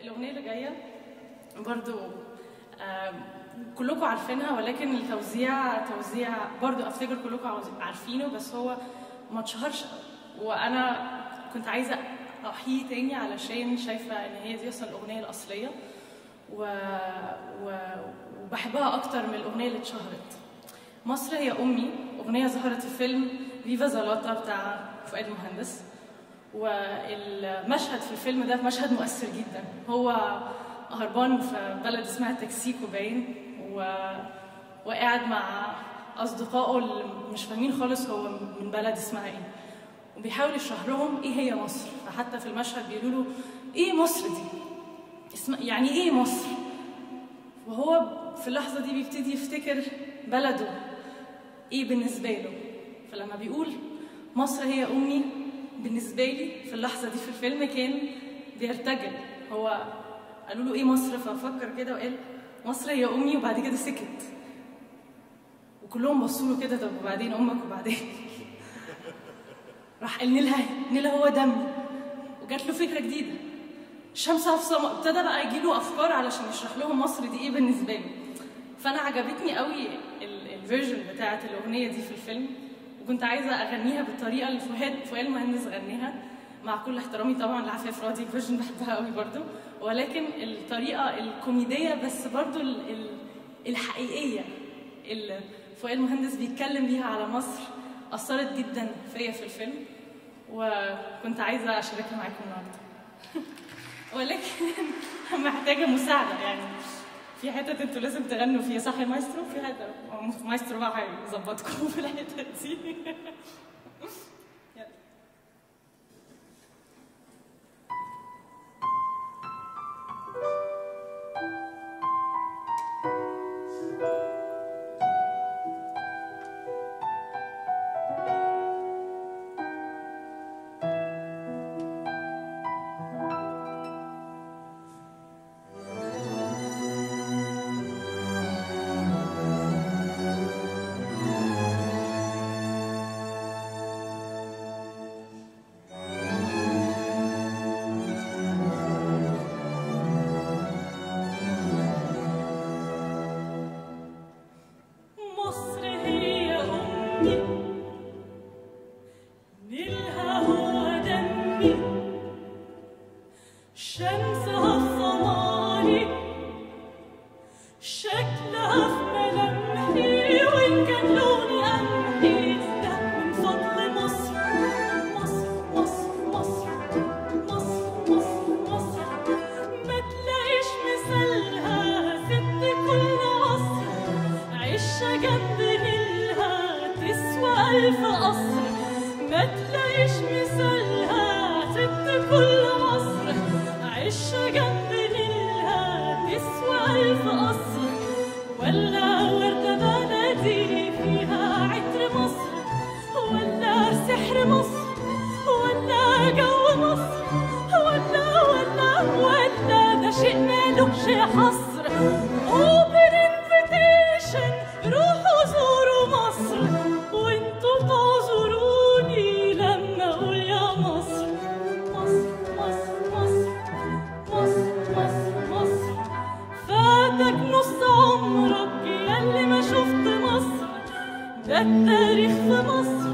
الاغنيه اللي جايه برضو آم، كلكم عارفينها ولكن التوزيع توزيع برضو افتكر كلكم عاوز- عارفينه بس هو ما اتشهرش قوي. وانا كنت عايزه احييه تاني علشان شايفه ان هي دي اصلا الاغنيه الاصليه و... و... وبحبها اكتر من الاغنيه اللي اتشهرت مصر هي امي اغنيه ظهرت في فيلم فيفا زلاطه بتاع فؤاد المهندس والمشهد في الفيلم ده مشهد مؤثر جدا هو هربان في بلد اسمها تكسيكو باين و... وقاعد مع اصدقائه اللي مش فاهمين خالص هو من بلد اسمها ايه وبيحاول يشرح لهم ايه هي مصر فحتى في المشهد بيقولوا له ايه مصر دي اسم... يعني ايه مصر وهو في اللحظه دي بيبتدي يفتكر بلده ايه بالنسبه له فلما بيقول مصر هي امي بالنسبه لي في اللحظه دي في الفيلم كان بيرتجل هو قالوا له ايه مصر ففكر كده وقال مصر هي امي وبعد كده سكت وكلهم بصوا له كده طب وبعدين امك وبعدين راح قال نيلها نيلها هو دم وجات له فكره جديده شمس افصى ابتدى بقى يجي له افكار علشان يشرح لهم مصر دي ايه بالنسبه له فانا عجبتني قوي الفيرجن بتاعت الاغنيه دي في الفيلم وكنت عايزه اغنيها بالطريقه اللي فؤاد فؤاد المهندس غنيها مع كل احترامي طبعا لعفاف راضي الفيرجن بحبها قوي برضو ولكن الطريقه الكوميديه بس برضو ال- ال- الحقيقيه اللي فؤاد المهندس بيتكلم بيها على مصر اثرت جدا فيا في الفيلم وكنت عايزه اشاركها معاكم النهارده ولكن محتاجه مساعده يعني في حتت انتوا لازم تغنوا فيها صح يا مايسترو في حته مايسترو بقى هيظبطكم في الحته دي يلا. مصر هي أمي نيلها هو دمي شمسها في ضماني شكلها في ملامحي وإن كان لوني قمحي ده من فضل مصر مصر مصر مصر مصر مصر مصر ما تلاقيش مثالها ست كل عصر عشة جنب نيلها تسوى ألف قصر ما تلاقيش مثالها ست كل عصر عشة جنب نيلها تسوى ألف قصر ولا وردة بلدي فيها عطر مصر ولا سحر مصر ولا جو مصر ولا ولا ولا ده شيء مالوش حصر open invitation روحوا زوروا مصر وانتوا تعذروني لما اقول يا مصر مصر مصر مصر مصر مصر مصر فاتك نص عمرك ياللي ما شفت مصر ده التاريخ في مصر